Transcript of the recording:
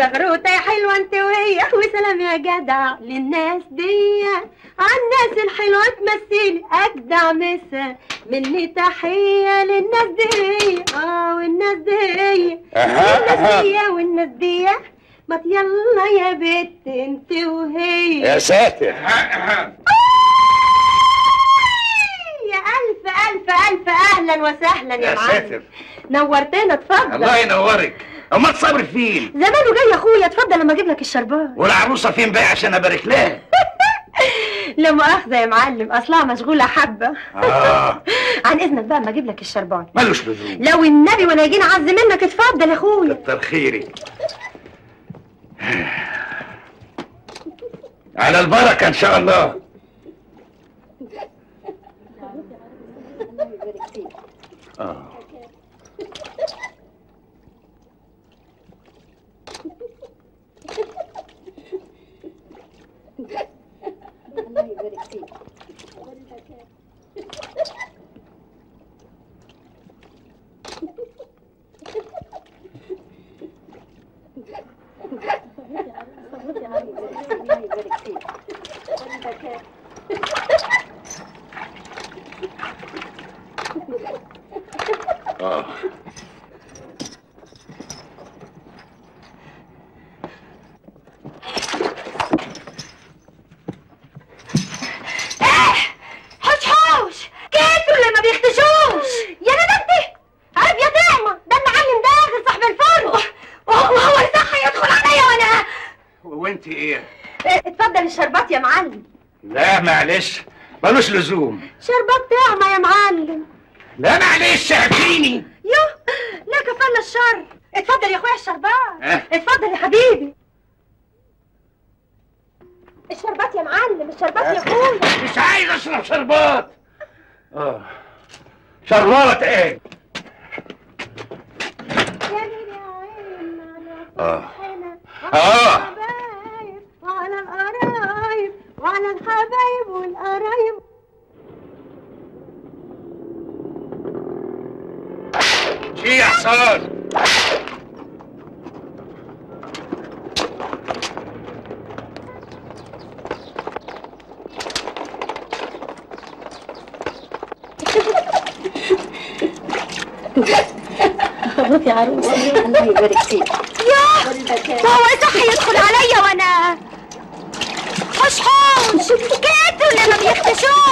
زغروطة يا حلوة انت وهي وسلام يا جدع للناس دي عالناس الحلوة تمثلي أجدع مسا مني تحية للناس دي اه والناس دي والناس دي والناس دي ما يلا يا بت انت وهي يا ساتر يا ألف ألف ألف أهلا وسهلا يا, يا معلم ساتر نورتنا اتفضل الله ينورك امال صبري فين زمانه جاي يا اخويا اتفضل لما اجيب لك الشربات والعروسه فين بقى عشان ابارك لها لا مؤاخذة يا معلم اصلها مشغولة حبة اه عن اذنك بقى اما اجيب لك الشربات ملوش لزوم لو النبي وانا جايين اعز منك اتفضل يا اخويا كتر خيرك على البركه ان شاء الله اه اه حوش حوش كيفوا اللي ما بيختشوش يا ندمتي عارف يا طعمة ده المعلم داخل صاحب الفرن وهو هو يصحى يدخل عليا وانا وانت ايه اتفضل الشربات يا معلم لا معلش ملوش لزوم شربات طعمة يا معلم لا معلش اعفيني يوه لا كفانا الشر اتفضل يا اخويا الشربات اه. اتفضل يا حبيبي الشربات يا معلم الشربات يا اخويا مش عايز اشرب شربات اه شربات ايه يا ليل يا عين على اه فرحنا اه الحبايب وعلى القرايب وعلى الحبايب والقرايب شي يا حصان مبروك يا عروسة الله يبارك فيك ياه وهو صح يدخل عليا وانا حوش حوش كيتوا اللي ما بيختشوش